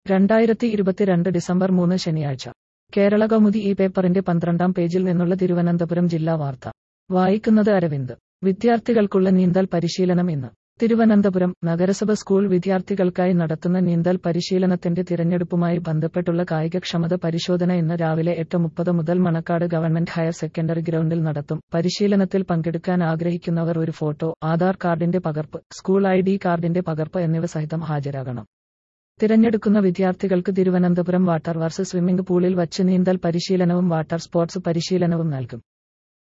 രണ്ടായിരത്തി ഇരുപത്തിരണ്ട് ഡിസംബർ മൂന്ന് ശനിയാഴ്ച കേരള കൗമുദി ഈ പേപ്പറിന്റെ പന്ത്രണ്ടാം പേജിൽ നിന്നുള്ള തിരുവനന്തപുരം ജില്ലാ വാർത്ത വായിക്കുന്നത് അരവിന്ദ് വിദ്യാർത്ഥികൾക്കുള്ള നീന്തൽ പരിശീലനം ഇന്ന് തിരുവനന്തപുരം നഗരസഭ സ്കൂൾ വിദ്യാർത്ഥികൾക്കായി നടത്തുന്ന നീന്തൽ പരിശീലനത്തിന്റെ തിരഞ്ഞെടുപ്പുമായി ബന്ധപ്പെട്ടുള്ള കായികക്ഷമത പരിശോധന ഇന്ന് രാവിലെ എട്ട് മുപ്പത് മുതൽ മണക്കാട് ഗവൺമെന്റ് ഹയർ സെക്കൻഡറി ഗ്രൗണ്ടിൽ നടത്തും പരിശീലനത്തിൽ പങ്കെടുക്കാൻ ആഗ്രഹിക്കുന്നവർ ഒരു ഫോട്ടോ ആധാർ കാർഡിന്റെ പകർപ്പ് സ്കൂൾ ഐ ഡി കാർഡിന്റെ പകർപ്പ് എന്നിവ സഹിതം ഹാജരാകണം തിരഞ്ഞെടുക്കുന്ന വിദ്യാർത്ഥികൾക്ക് തിരുവനന്തപുരം വാട്ടർ വർക്സ് സ്വിമ്മിംഗ് പൂളിൽ വച്ച് നീന്തൽ പരിശീലനവും വാട്ടർ സ്പോർട്സ് പരിശീലനവും നൽകും